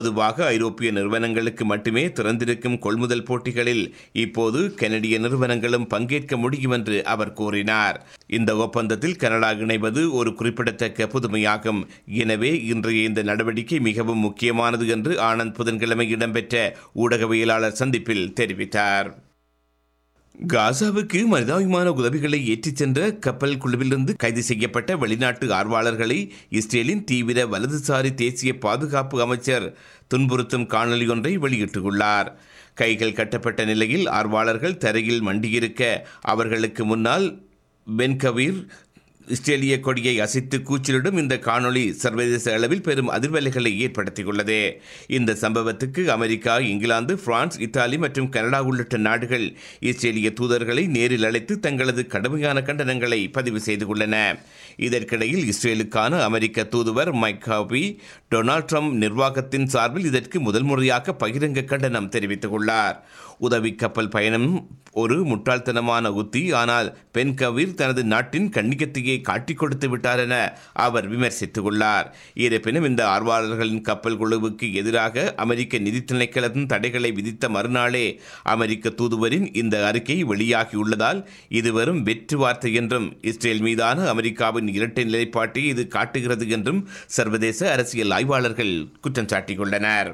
பொதுவாக ஐரோப்பிய நிறுவனங்களுக்கு மட்டுமே திறந்திருக்கும் கொள்முதல் போட்டிகளில் இப்போது கனடிய நிறுவனங்களும் பங்கேற்க முடியும் என்று அவர் கூறினார் இந்த ஒப்பந்தத்தில் கனடா இணைவது ஒரு குறிப்பிடத்தக்க புதுமையாகும் எனவே இன்றைய இந்த நடவடிக்கை மிகவும் முக்கியமானது என்று ஆனந்த் புதன்கிழமை இடம்பெற்ற ஊடகவியலாளர் சந்திப்பில் தெரிவித்தார் காசாவுக்கு மனிதாபிமான உதவிகளை ஏற்றிச் சென்ற கப்பல் குழுவிலிருந்து கைது செய்யப்பட்ட வெளிநாட்டு ஆர்வலர்களை இஸ்ரேலின் தீவிர வலதுசாரி தேசிய பாதுகாப்பு அமைச்சர் துன்புறுத்தும் காணொலி ஒன்றை வெளியிட்டுள்ளார் கைகள் கட்டப்பட்ட நிலையில் ஆர்வலர்கள் தரையில் மண்டியிருக்க அவர்களுக்கு முன்னால் பென்கவீர் இஸ்ரேலிய கொடியை அசைத்து கூச்சலிடும் இந்த காணொளி சர்வதேச அளவில் பெரும் அதிர்வலைகளை ஏற்படுத்தியுள்ளது இந்த சம்பவத்துக்கு அமெரிக்கா இங்கிலாந்து பிரான்ஸ் இத்தாலி மற்றும் கனடா உள்ளிட்ட நாடுகள் இஸ்ரேலிய தூதர்களை நேரில் அழைத்து தங்களது கடுமையான கண்டனங்களை பதிவு செய்துள்ளன இதற்கிடையில் இஸ்ரேலுக்கான அமெரிக்க தூதுவர் மைக் ஹாபி டொனால்ட் ட்ரம்ப் நிர்வாகத்தின் சார்பில் இதற்கு முதல் முறையாக பகிரங்க கண்டனம் தெரிவித்துள்ளார் உதவி கப்பல் பயணம் ஒரு முட்டாள்தனமான உத்தி ஆனால் பென் கவீர் தனது நாட்டின் கண்ணியத்தையே காட்டிக் கொடுத்து விட்டார் என அவர் விமர்சித்துள்ளார் இருப்பினும் இந்த ஆர்வலர்களின் கப்பல் குழுவுக்கு எதிராக அமெரிக்க நிதி திணைக்களத்தின் தடைகளை விதித்த மறுநாளே அமெரிக்க தூதுவரின் இந்த அறிக்கை வெளியாகியுள்ளதால் இது வெறும் வெற்று வார்த்தை என்றும் இஸ்ரேல் மீதான அமெரிக்காவின் இரட்டை நிலைப்பாட்டை இது காட்டுகிறது என்றும் சர்வதேச அரசியல் ஆய்வாளர்கள் குற்றம் சாட்டியுள்ளனர்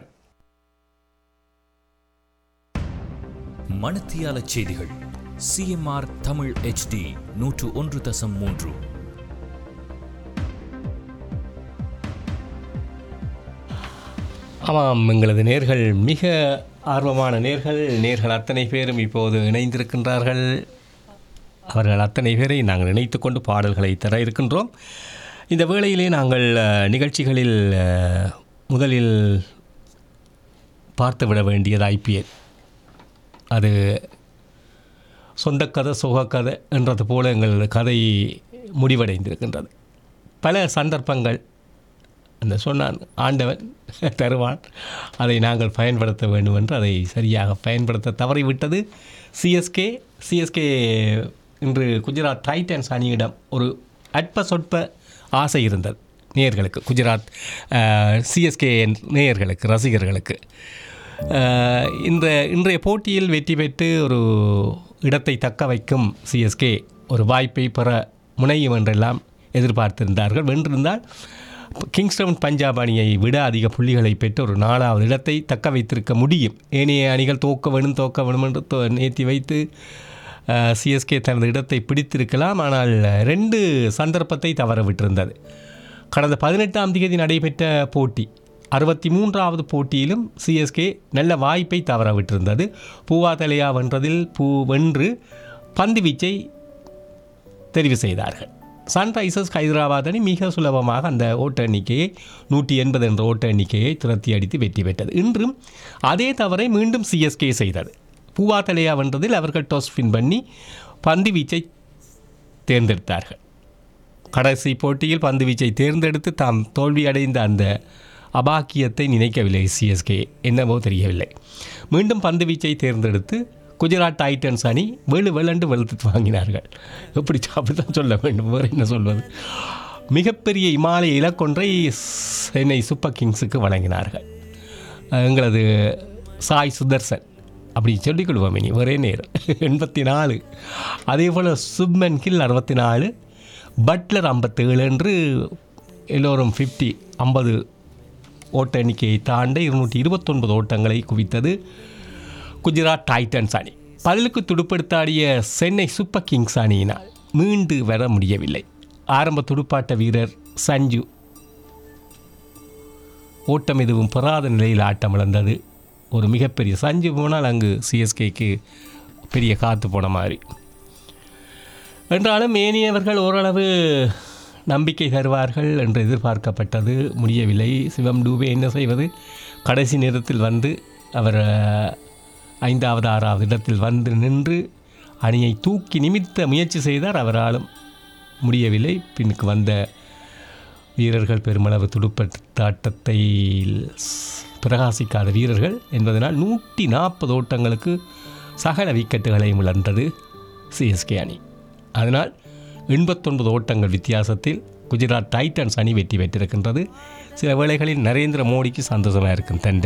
மணத்தியால செய்திகள் சிஎம்ஆர் தமிழ் ஹெச்டி நூற்று ஒன்று தசம் மூன்று ஆமாம் எங்களது நேர்கள் மிக ஆர்வமான நேர்கள் நேர்கள் அத்தனை பேரும் இப்போது இணைந்திருக்கின்றார்கள் அவர்கள் அத்தனை பேரை நாங்கள் இணைத்து கொண்டு பாடல்களை தர இருக்கின்றோம் இந்த வேளையிலே நாங்கள் அஹ், நிகழ்ச்சிகளில் அஹ், முதலில் பார்த்துவிட வேண்டியது ஐபிஎல் அது சொந்த கதை சுகக்கதை என்றது போல எங்கள் கதை முடிவடைந்திருக்கின்றது பல சந்தர்ப்பங்கள் அந்த சொன்னான் ஆண்டவன் தருவான் அதை நாங்கள் பயன்படுத்த வேண்டும் என்று அதை சரியாக பயன்படுத்த தவறிவிட்டது சிஎஸ்கே சிஎஸ்கே இன்று குஜராத் டைட்டன்ஸ் அணியிடம் ஒரு அற்ப சொற்ப ஆசை இருந்தது நேயர்களுக்கு குஜராத் சிஎஸ்கே நேயர்களுக்கு ரசிகர்களுக்கு அஹ், இந்த இன்றைய போட்டியில் வெற்றி பெற்று ஒரு இடத்தை தக்க வைக்கும் சிஎஸ்கே ஒரு வாய்ப்பை பெற முனையும் என்றெல்லாம் எதிர்பார்த்திருந்தார்கள் வென்றிருந்தால் கிங்ஸ்டவுன் பஞ்சாப் அணியை விட அதிக புள்ளிகளை பெற்று ஒரு நாலாவது இடத்தை தக்க வைத்திருக்க முடியும் ஏனைய அணிகள் தோக்க வேணும் தோக்க வேணும் என்று தோ- நேர்த்தி வைத்து சிஎஸ்கே தனது இடத்தை பிடித்திருக்கலாம் ஆனால் ரெண்டு சந்தர்ப்பத்தை தவற விட்டிருந்தது கடந்த பதினெட்டாம் தேதி நடைபெற்ற போட்டி அறுபத்தி மூன்றாவது போட்டியிலும் சிஎஸ்கே நல்ல வாய்ப்பை தவற விட்டிருந்தது பூவா தலையா வென்றதில் பூ வென்று பந்து வீச்சை தெரிவு செய்தார்கள் சன்ரைசர்ஸ் ஹைதராபாத் அணி மிக சுலபமாக அந்த ஓட்ட எண்ணிக்கையை நூற்றி எண்பது என்ற ஓட்ட எண்ணிக்கையை துரத்தி அடித்து வெற்றி பெற்றது இன்றும் அதே தவறை மீண்டும் சிஎஸ்கே செய்தது பூவா தலையா வென்றதில் அவர்கள் டாஸ் வின் பண்ணி பந்து வீச்சை தேர்ந்தெடுத்தார்கள் கடைசி போட்டியில் பந்து வீச்சை தேர்ந்தெடுத்து தாம் தோல்வி அடைந்த அந்த அபாக்கியத்தை நினைக்கவில்லை சிஎஸ்கே என்னவோ தெரியவில்லை மீண்டும் பந்து வீச்சை தேர்ந்தெடுத்து குஜராத் டைட்டன்ஸ் அணி வெளு வெளண்டு வெளுத்து வாங்கினார்கள் எப்படி அப்படி தான் சொல்ல வேண்டும் வேறு என்ன சொல்வது மிகப்பெரிய இமாலய இலக்கொன்றை சென்னை சூப்பர் கிங்ஸுக்கு வழங்கினார்கள் எங்களது சாய் சுதர்சன் அப்படி சொல்லிக்கொள்வோம் இனி ஒரே நேரம் எண்பத்தி நாலு அதே போல் சுப்மன் கில் அறுபத்தி நாலு பட்லர் ஐம்பத்தேழு என்று எல்லோரும் ஃபிஃப்டி ஐம்பது ஓட்ட எண்ணிக்கையை தாண்ட இருநூற்றி இருபத்தொன்பது ஓட்டங்களை குவித்தது குஜராத் டைட்டன்ஸ் அணி பதிலுக்கு துடுப்படுத்தாடிய சென்னை சூப்பர் கிங்ஸ் அணியினால் மீண்டு வர முடியவில்லை ஆரம்ப துடுப்பாட்ட வீரர் சஞ்சு ஓட்டம் எதுவும் பெறாத நிலையில் ஆட்டம் இழந்தது ஒரு மிகப்பெரிய சஞ்சு போனால் அங்கு சிஎஸ்கேக்கு பெரிய காத்து போன மாதிரி என்றாலும் ஏனியவர்கள் ஓரளவு நம்பிக்கை தருவார்கள் என்று எதிர்பார்க்கப்பட்டது முடியவில்லை சிவம் டூபே என்ன செய்வது கடைசி நேரத்தில் வந்து அவர் அஹ், ஐந்தாவது ஆறாவது இடத்தில் வந்து நின்று அணியை தூக்கி நிமித்த முயற்சி செய்தார் அவராலும் முடியவில்லை பின்னுக்கு வந்த வீரர்கள் பெருமளவு துடுப்பாட்டத்தை பிரகாசிக்காத வீரர்கள் என்பதனால் நூற்றி நாற்பது ஓட்டங்களுக்கு சகல விக்கெட்டுகளையும் இழந்தது சிஎஸ்கே அணி அதனால் எண்பத்தொன்பது ஓட்டங்கள் வித்தியாசத்தில் குஜராத் டைட்டன்ஸ் அணி வெற்றி பெற்றிருக்கின்றது சில வேளைகளில் நரேந்திர மோடிக்கு சந்தோஷமாக இருக்கும் தன்